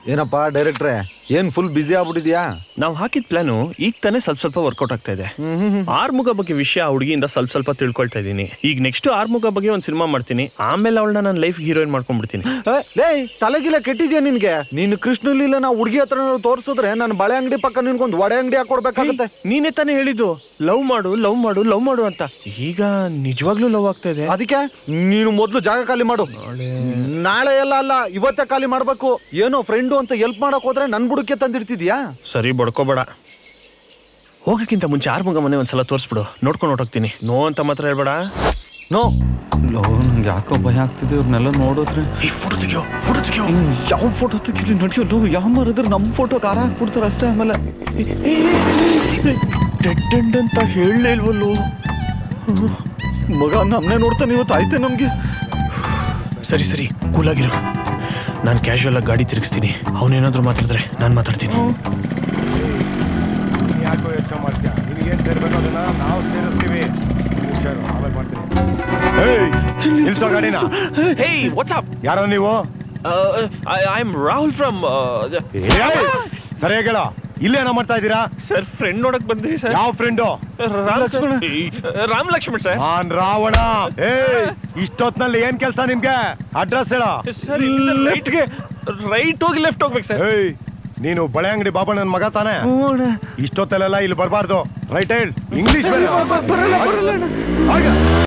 ಏನಪ್ಪಾ ಡೈರೆಕ್ಟ್ರೆ ಏನ್ ಫುಲ್ ಬಿಸಿ ಆಗ್ಬಿಟ್ಟಿದ್ಯಾ ನಾವು ಹಾಕಿದ ಪ್ಲಾನು ಈಗ ತಾನೇ ಸ್ವಲ್ಪ ಸ್ವಲ್ಪ ವರ್ಕೌಟ್ ಆಗ್ತಾ ಇದೆ ಆರ್ಮುಗ ಬಗ್ಗೆ ವಿಷಯ ಆ ಹುಡುಗಿಯಿಂದ ಸ್ವಲ್ಪ ಸ್ವಲ್ಪ ತಿಳ್ಕೊಳ್ತಾ ಇದ್ದೀನಿ ಈಗ ನೆಕ್ಸ್ಟ್ ಆರ್ಮುಗ ಬಗ್ಗೆ ಒಂದು ಸಿನಿಮಾ ಮಾಡ್ತೀನಿ ಆಮೇಲೆ ಅವಳನ್ನ ನನ್ನ ಲೈಫ್ ಹೀರೋಯಿನ್ ಮಾಡ್ಕೊಂಡ್ಬಿಡ್ತೀನಿ ಏ, ಲೇ ತಲೆಗಿಲ್ಲ ಕೆಟ್ಟಿದ್ಯಾ ನಿನ್ಗೆ ನೀನು ಕೃಷ್ಣ ಲೀಲ ನಾ ಹುಡುಗಿ ಹತ್ರ ತೋರ್ಸಿದ್ರೆ ನಾನು ಬಳೆ ಅಂಗಡಿ ಪಕ್ಕ ನಿನ್ಗೊಂದು ವಡೆ ಅಂಗಡಿ ಹಾಕೊಡ್ಬೇಕಾಗತ್ತೆ ನೀನೇ ತಾನೇ ಹೇಳಿದ್ದು ಲವ್ ಮಾಡು ಲವ್ ಮಾಡು ಲವ್ ಮಾಡು ಅಂತ ಈಗ ನಿಜವಾಗ್ಲೂ ಲವ್ ಆಗ್ತಾ ಇದೆ ಅದಕ್ಕೆ ನೀನು ಮೊದ್ಲು ಜಾಗ ಖಾಲಿ ಮಾಡು ನಾಳೆ ಎಲ್ಲ ಅಲ್ಲ ಇವತ್ತೇ ಖಾಲಿ ಮಾಡ್ಬೇಕು ಏನೋ ಫ್ರೆಂಡು ಅಂತ ಹೆಲ್ಪ್ ಮಾಡಕ್ ಹೋದ್ರೆ ನನ್ ಬುಡಕ್ಕೆ ತಂದಿಡ್ತಿದ್ಯಾ ಸರಿ ಬಡ್ಕೋಬೇಡ ಹೋಗಕ್ಕಿಂತ ಮುಂಚೆ ಆರ್ಮುಗ ಮನೆ ಒಂದ್ಸಲ ತೋರಿಸ್ಬಿಡು ನೋಡ್ಕೊಂಡು ಹೊರಟೋಗ್ತೀನಿ ನೋ ಅಂತ ಮಾತ್ರ ಹೇಳ್ಬೇಡ ನೋ ಲೋ ನಂಗೆ ಯಾಕೋ ಭಯ ಆಗ್ತಿದೆ ಇವ್ರನ್ನೆಲ್ಲ ನೋಡಿದ್ರೆ ಈ ಫೋಟೋ ತೆಗಿಯೋ ಫೋಟೋ ತೆಗಿಯೋ ಯಾವ ಫೋಟೋ ತೆಗಿಲಿ ನಡೆಯೋದು ಯಾವ ಮರದ್ರೆ ನಮ್ಮ ಫೋಟೋ ಕಾರ ಹಾಕ್ಬಿಡ್ತಾರೆ ಅಷ್ಟೇ ಆಮೇಲೆ ಡೆಡ್ ಎಂಡ್ ಅಂತ ಹೇಳಲೇ ಇಲ್ವಲ್ಲೋ ಮಗ ನಮ್ಮನೆ ನೋಡ್ತಾನೆ ಇವತ್ತು ಆಯ್ತೆ ನಮ್ಗೆ ಸರಿ ಸರಿ ಕೂಲಾಗಿರು ನಾನು ಕ್ಯಾಶುವಲ್ ಆಗಿ ಗಾಡಿ ತಿರುಗಿಸ್ತೀನಿ ಅವನೇನಾದ್ರೂ ಮಾತಾಡಿದ್ರೆ ನಾನು ಮಾತಾಡ್ತೀನಿ ಯಾಕೋ ಯೋಚನೆ ಮಾಡ್ತೀಯ ನಿನಗೇನು ಸೇರ್ಬೇಕು ಅದನ್ನ ನಾವು ಸೇರಿಸ್ತೀವಿ ಹುಷಾರು ಆಮೇಲೆ ಮಾಡ್ತೀನಿ ಏಯ್ ನಿಲ್ಸೋ ಗಾಡಿನ ಹೇಯ್ ವಾಟ್ಸ್ಆಪ್ ಯಾರೋ ನೀವು ಐ ಆಮ್ ರಾಹುಲ್ ಫ್ರಮ್ ಏಯ್ ಸರಿಯಾಗಿ ಹೇಳ ಇಲ್ಲೇನ ಮಾಡ್ತಾ ಇದ್ದೀರಾ ಸರ್ ಫ್ರೆಂಡ್ ನೋಡಕ್ ಬಂದ್ರಿ ಸರ್ ಯಾವ ಫ್ರೆಂಡು ರಾಮ್ ಲಕ್ಷ್ಮಣ ರಾಮ್ ಲಕ್ಷ್ಮಣ್ ಸರ್ ನಾನ್ ರಾವಣ ಏಯ್ ಇಷ್ಟೊತ್ನಲ್ಲಿ ಏನ್ ಕೆಲಸ ನಿಮ್ಗೆ ಅಡ್ರೆಸ್ ಹೇಳ ಸರ್ ಲೆಫ್ಟ್ಗೆ ರೈಟ್ ಹೋಗಿ ಲೆಫ್ಟ್ ಹೋಗ್ಬೇಕು ಸರ್ ಏಯ್ ನೀನು ಬಳೆ ಅಂಗಡಿ ಬಾಬಣ್ಣನ ಮಗ ತಾನೆ ಇಷ್ಟೊತ್ತಲ್ಲೆಲ್ಲ ಇಲ್ಲಿ ಬರಬಾರ್ದು ರೈಟ್ ಹೇಳಿ ಇಂಗ್ಲಿಷ್ ಬೇರೆ ಬರಲ್ಲ ಬರಲ್ಲ ಹಾಗೆ